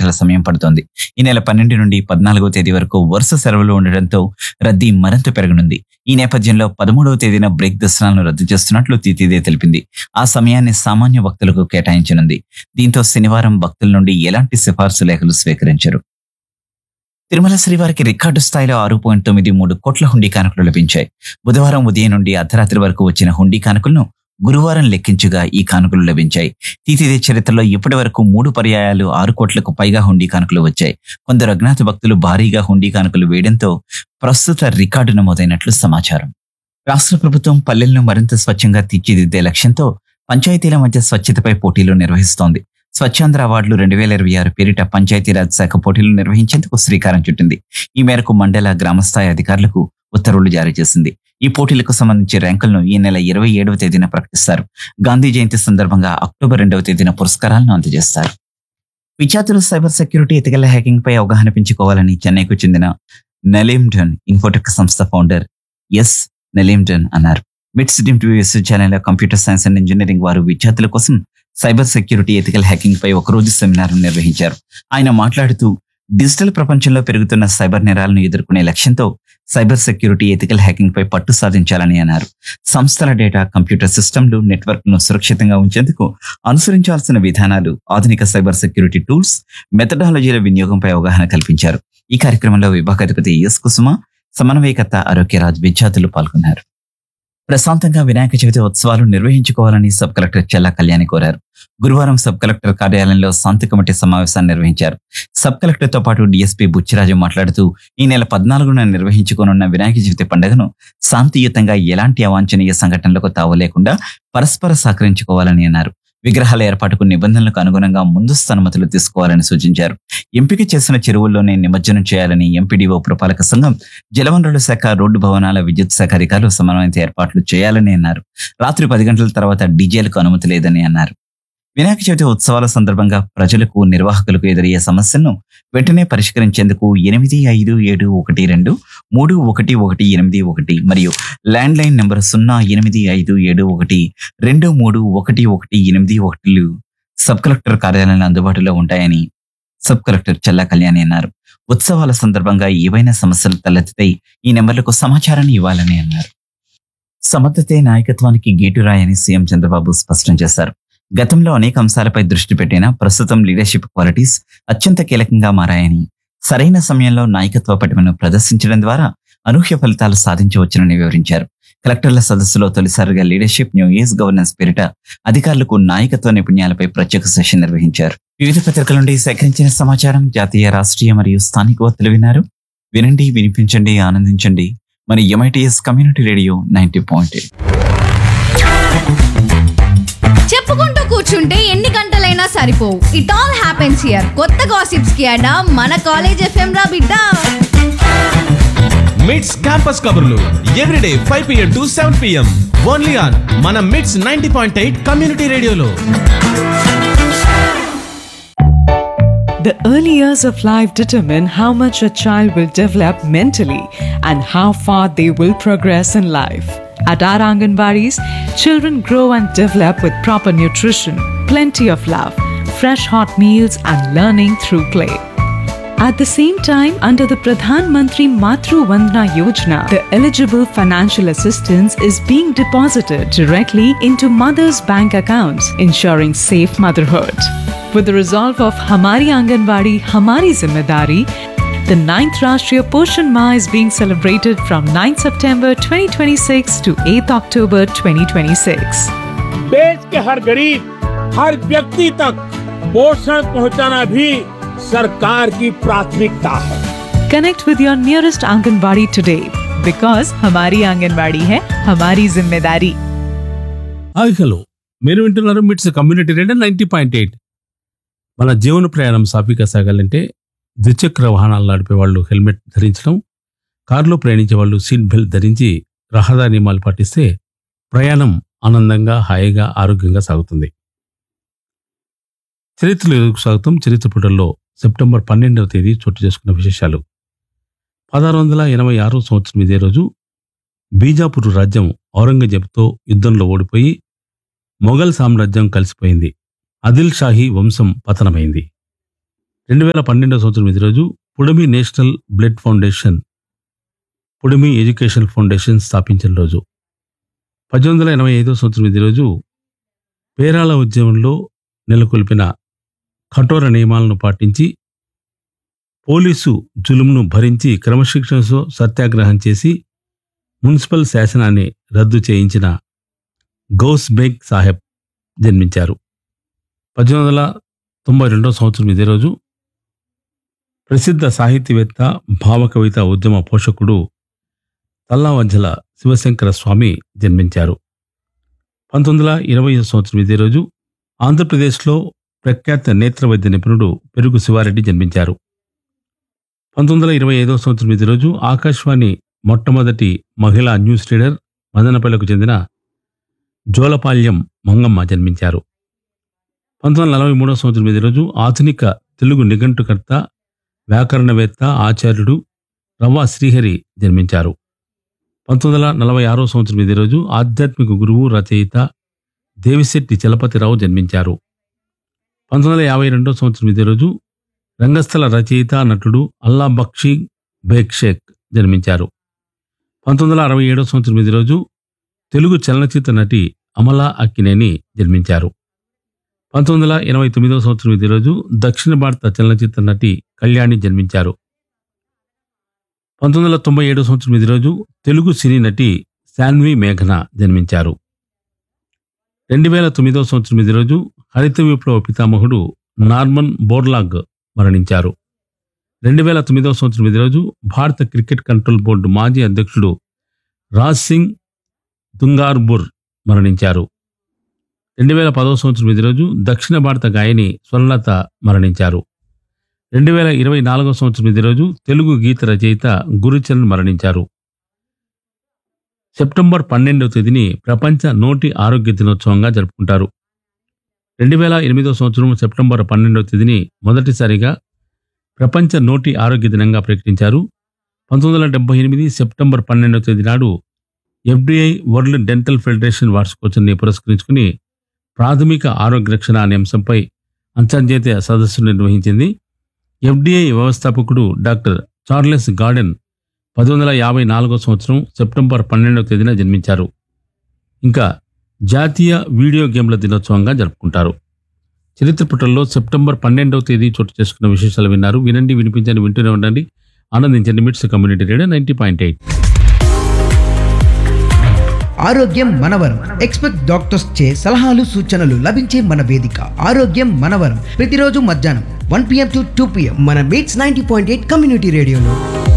గంటల సమయం పడుతోంది ఈ నెల పన్నెండు నుండి పద్నాలుగవ తేదీ వరకు వరుస సెలవులు ఉండడంతో రద్దీ మరింత పెరగనుంది ఈ నేపథ్యంలో పదమూడవ తేదీన బ్రేక్ దర్శనాలను రద్దు చేస్తున్నట్లు తీతీదే తెలిపింది ఆ సమయాన్ని సామాన్య భక్తులకు కేటాయించనుంది దీంతో శనివారం భక్తుల నుండి ఎలాంటి సిఫార్సు లేఖలు స్వీకరించరు తిరుమల శ్రీవారికి రికార్డు స్థాయిలో ఆరు పాయింట్ తొమ్మిది మూడు కోట్ల హుండీ కానుకలు లభించాయి బుధవారం ఉదయం నుండి అర్ధరాత్రి వరకు వచ్చిన హుండీ కానుకలను గురువారం లెక్కించగా ఈ కానుకలు లభించాయి తీతిదే చరిత్రలో ఇప్పటి వరకు మూడు పర్యాయాలు ఆరు కోట్లకు పైగా హుండీ కానుకలు వచ్చాయి కొందరు అజ్ఞాత భక్తులు భారీగా హుండీ కానుకలు వేయడంతో ప్రస్తుత రికార్డు నమోదైనట్లు సమాచారం రాష్ట్ర ప్రభుత్వం పల్లెలను మరింత స్వచ్ఛంగా తీర్చిదిద్దే లక్ష్యంతో పంచాయతీల మధ్య స్వచ్ఛతపై పోటీలు నిర్వహిస్తోంది స్వచ్ఛాంధ్ర అవార్డులు రెండు వేల ఇరవై ఆరు పేరిట పంచాయతీరాజ్ శాఖ పోటీలు నిర్వహించేందుకు శ్రీకారం చుట్టింది ఈ మేరకు మండల గ్రామస్థాయి అధికారులకు ఉత్తర్వులు జారీ చేసింది ఈ పోటీలకు సంబంధించి ర్యాంకులను ఈ నెల ఇరవై ఏడవ తేదీన ప్రకటిస్తారు గాంధీ జయంతి సందర్భంగా అక్టోబర్ రెండవ తేదీన పురస్కారాలను అందజేస్తారు విద్యార్థులు సైబర్ సెక్యూరిటీ ఎతికల హ్యాకింగ్ పై అవగాహన పెంచుకోవాలని చెన్నైకు చెందిన నెలీమ్డన్ ఇన్ఫోటెక్ సంస్థ ఫౌండర్ ఎస్ నెలీమ్డన్ అన్నారు మిడ్స్ డిమ్ విశ్వవిద్యాలయంలో కంప్యూటర్ సైన్స్ అండ్ ఇంజనీరింగ్ వారు విద్యార్థుల కోసం సైబర్ సెక్యూరిటీ ఎథికల్ హ్యాకింగ్ పై ఒకరోజు సెమినార్ నిర్వహించారు ఆయన మాట్లాడుతూ డిజిటల్ ప్రపంచంలో పెరుగుతున్న సైబర్ నేరాలను ఎదుర్కొనే లక్ష్యంతో సైబర్ సెక్యూరిటీ ఎథికల్ హ్యాకింగ్ పై పట్టు సాధించాలని అన్నారు సంస్థల డేటా కంప్యూటర్ సిస్టమ్లు నెట్వర్క్ను సురక్షితంగా ఉంచేందుకు అనుసరించాల్సిన విధానాలు ఆధునిక సైబర్ సెక్యూరిటీ టూల్స్ మెథడాలజీల వినియోగంపై అవగాహన కల్పించారు ఈ కార్యక్రమంలో విభాగాధిపతి ఎస్ కుసుమ సమన్వయకర్త ఆరోగ్యరాజ్ విద్యార్థులు పాల్గొన్నారు ప్రశాంతంగా వినాయక చవితి ఉత్సవాలు నిర్వహించుకోవాలని సబ్ కలెక్టర్ చెల్లా కళ్యాణి కోరారు గురువారం సబ్ కలెక్టర్ కార్యాలయంలో శాంతి కమిటీ సమావేశాన్ని నిర్వహించారు సబ్ కలెక్టర్ తో పాటు డీఎస్పీ బుచ్చిరాజు మాట్లాడుతూ ఈ నెల పద్నాలుగున నిర్వహించుకోనున్న వినాయక చవితి పండుగను శాంతియుతంగా ఎలాంటి అవాంఛనీయ సంఘటనలకు తావు లేకుండా పరస్పర సహకరించుకోవాలని అన్నారు విగ్రహాల ఏర్పాటుకు నిబంధనలకు అనుగుణంగా ముందస్తు అనుమతులు తీసుకోవాలని సూచించారు ఎంపిక చేసిన చెరువుల్లోనే నిమజ్జనం చేయాలని ఎంపీడీఓ పురపాలక సంఘం జలవనరుల శాఖ రోడ్డు భవనాల విద్యుత్ శాఖ అధికారులు సమన్వయంతో ఏర్పాట్లు చేయాలని అన్నారు రాత్రి పది గంటల తర్వాత డీజేలకు అనుమతి లేదని అన్నారు వినాయక చవితి ఉత్సవాల సందర్భంగా ప్రజలకు నిర్వాహకులకు ఎదురయ్యే సమస్యలను వెంటనే పరిష్కరించేందుకు ఎనిమిది ఐదు ఏడు ఒకటి రెండు మూడు ఒకటి ఒకటి ఎనిమిది ఒకటి మరియు ల్యాండ్ లైన్ నెంబర్ సున్నా ఎనిమిది ఐదు ఏడు ఒకటి రెండు మూడు ఒకటి ఒకటి ఎనిమిది ఒకటిలు సబ్ కలెక్టర్ కార్యాలయంలో అందుబాటులో ఉంటాయని సబ్ కలెక్టర్ చెల్లా కళ్యాణి అన్నారు ఉత్సవాల సందర్భంగా ఏవైనా సమస్యలు తలెత్తితే ఈ నెంబర్లకు సమాచారాన్ని ఇవ్వాలని అన్నారు సమర్థతే నాయకత్వానికి గేటురాయని సీఎం చంద్రబాబు స్పష్టం చేశారు గతంలో అనేక అంశాలపై దృష్టి పెట్టినా ప్రస్తుతం లీడర్షిప్ క్వాలిటీస్ అత్యంత కీలకంగా మారాయని సరైన సమయంలో నాయకత్వ పటిమను ప్రదర్శించడం ద్వారా అనూహ్య ఫలితాలు సాధించవచ్చునని వివరించారు కలెక్టర్ల సదస్సులో తొలిసారిగా లీడర్షిప్ న్యూ ఇయర్స్ గవర్నెన్స్ పేరిట అధికారులకు నాయకత్వ నైపుణ్యాలపై ప్రత్యేక సెషన్ నిర్వహించారు వివిధ పత్రికల నుండి సేకరించిన సమాచారం జాతీయ రాష్ట్రీయ మరియు స్థానిక వార్తలు విన్నారు వినండి వినిపించండి ఆనందించండి మన MITS community radio ninety point చెప్పుకుంటూ కూర్చుంటే ఎన్ని గంటలైనా సరిపోవు ఇట్ ఆల్ హ్యాపెన్స్ హియర్ కొత్త గాసిప్స్ కి అడా మన కాలేజ్ ఎఫ్ఎం రా బిడ్డ మిడ్స్ క్యాంపస్ కబుర్లు everyday five PM to seven PM only on మన MITS ninety point eight community రేడియోలో The early years of life determine how much a child will develop mentally and how far they will progress in life. At our Anganwadis, children grow and develop with proper nutrition, plenty of love, fresh hot meals, and learning through play. At the same time, under the Pradhan Mantri Matru Vandana Yojana, the eligible financial assistance is being deposited directly into mothers' bank accounts, ensuring safe motherhood. With the resolve of Hamari Anganwadi, Hamari Zimmedari, the 9th Rashtriya Poshan Ma is being celebrated from 9 September 2026 to 8 October 2026. देश के हर गरीब हर व्यक्ति तक पोषण पहुंचाना भी सरकार की प्राथमिकता है Connect with your nearest Anganwadi today because Hamari Anganwadi hai Hamari Zimmedari. Hi hello మీరు వింటున్నారు MITS community radio ninety point eight మన జీవన ప్రయాణం సాఫీగా సాగాలంటే ద్విచక్ర వాహనాలు నడిపే వాళ్ళు హెల్మెట్ ధరించడం కారులో ప్రయాణించే వాళ్ళు సీట్ బెల్ట్ ధరించి రహదారి నియమాలు పాటిస్తే ప్రయాణం ఆనందంగా హాయిగా ఆరోగ్యంగా సాగుతుంది చరిత్రలో స్వాగతం చరిత్ర పుటల్లో సెప్టెంబర్ పన్నెండవ తేదీ చోటు చేసుకున్న విశేషాలు పదహారు వందల ఎనభై ఆరో సంవత్సరం ఇదే రోజు బీజాపూర్ రాజ్యం ఔరంగజేబ్తో యుద్ధంలో ఓడిపోయి మొఘల్ సామ్రాజ్యం కలిసిపోయింది ఆదిల్ షాహీ వంశం పతనమైంది రెండు వేల పన్నెండవ సంవత్సరం ఇది రోజు Pudami national blood foundation Pudami education foundation స్థాపించిన రోజు పద్దెనిమిది వందల ఎనభై ఐదో సంవత్సరం ఇది రోజు పేరాల ఉద్యమంలో నెలకొల్పిన కఠోర నియమాలను పాటించి పోలీసు జులుమును భరించి క్రమశిక్షణతో సత్యాగ్రహం చేసి మున్సిపల్ శాసనాన్ని రద్దు చేయించిన గౌస్ బేగ్ సాహెబ్ జన్మించారు పద్దెనిమిది వందల తొంభై రెండో సంవత్సరం ఇదే రోజు ప్రసిద్ధ సాహితీవేత్త భావకవిత ఉద్యమ పోషకుడు తల్లావంజల శివశంకర స్వామి జన్మించారు పంతొమ్మిది వందల ఇరవై సంవత్సరం ఇదే రోజు ఆంధ్రప్రదేశ్లో ప్రఖ్యాత నేత్ర వైద్య నిపుణుడు పెరుగు శివారెడ్డి జన్మించారు పంతొమ్మిది వందల ఇరవై ఐదవ సంవత్సరం ఇదే రోజు ఆకాశవాణి మొట్టమొదటి మహిళా న్యూస్ రీడర్ మదనపల్లెకు చెందిన జోలపాల్యం మంగమ్మ జన్మించారు పంతొమ్మిది వందల నలభై మూడవ సంవత్సరం ఇదే రోజు ఆధునిక తెలుగు నిఘంటుకర్త వ్యాకరణవేత్త ఆచార్యుడు రవ్వ శ్రీహరి జన్మించారు పంతొమ్మిది వందల నలభై ఆరో సంవత్సరం ఇదే రోజు ఆధ్యాత్మిక గురువు రచయిత దేవిశెట్టి చలపతిరావు జన్మించారు పంతొమ్మిది వందల యాభై రెండో సంవత్సరం ఇదే రోజు రంగస్థల రచయిత నటుడు అల్లా బక్షి బేగ్ షేక్ జన్మించారు పంతొమ్మిది వందల అరవై ఏడో సంవత్సరం ఇదే రోజు తెలుగు చలనచిత్ర నటి అమలా అక్కినేని జన్మించారు పంతొమ్మిది వందల ఎనభై తొమ్మిదవ సంవత్సరం ఇదే రోజు దక్షిణ భారత చలనచిత్ర నటి కళ్యాణి జన్మించారు పంతొమ్మిది వందల తొంభై ఏడో సంవత్సరం ఇదే రోజు తెలుగు సినీ నటి శాన్వి మేఘన జన్మించారు రెండు వేల తొమ్మిదవ సంవత్సరం ఇదే రోజు హరిత విప్లవ పితామహుడు నార్మన్ బోర్లాగ్ మరణించారు రెండు వేల తొమ్మిదవ సంవత్సరం ఇదే రోజు భారత క్రికెట్ కంట్రోల్ బోర్డు మాజీ అధ్యక్షుడు రాజ్ సింగ్ దుంగార్బుర్ మరణించారు రెండు వేల పదవ సంవత్సరం ఇదే రోజు దక్షిణ భారత గాయని స్వర్ణలత మరణించారు రెండు వేల ఇరవై నాలుగవ సంవత్సరం ఇదే రోజు తెలుగు గీత రచయిత గురుచరణ్ మరణించారు సెప్టెంబర్ పన్నెండవ తేదీని ప్రపంచ నోటి ఆరోగ్య దినోత్సవంగా జరుపుకుంటారు రెండు వేల ఎనిమిదవ సంవత్సరం సెప్టెంబర్ పన్నెండవ తేదీని మొదటిసారిగా ప్రపంచ నోటి ఆరోగ్య దినంగా ప్రకటించారు పంతొమ్మిది వందల డెబ్బై ఎనిమిది సెప్టెంబర్ పన్నెండవ తేదీ నాడు ఎఫ్డిఐ వరల్డ్ డెంటల్ ఫెడరేషన్ వార్షికోత్సవాన్ని పురస్కరించుకుని ప్రాథమిక ఆరోగ్య రక్షణ అనే అంశంపై అంతర్జాతీయ సదస్సు నిర్వహించింది ఎఫ్డిఐ వ్యవస్థాపకుడు డాక్టర్ చార్లెస్ గార్డెన్ పది వందల యాభై నాలుగో సంవత్సరం సెప్టెంబర్ పన్నెండవ తేదీన జన్మించారు ఇంకా జాతీయ వీడియో గేమ్ల దినోత్సవంగా జరుపుకుంటారు చరిత్ర పుటల్లో సెప్టెంబర్ పన్నెండవ తేదీ చోటు చేసుకున్న విశేషాలు విన్నారు వినండి వినిపించండి వింటూనే ఉండండి ఆనందించండి MITS community radio ninety point eight ఆరోగ్యం మనవరం ఎక్స్పెక్ట్ డాక్టర్స్ చే సలహాలు సూచనలు లభించే మన వేదిక ఆరోగ్యం మనవరం ప్రతిరోజు మధ్యాహ్నం one PM to two PM మన MITS ninety point eight community రేడియోలో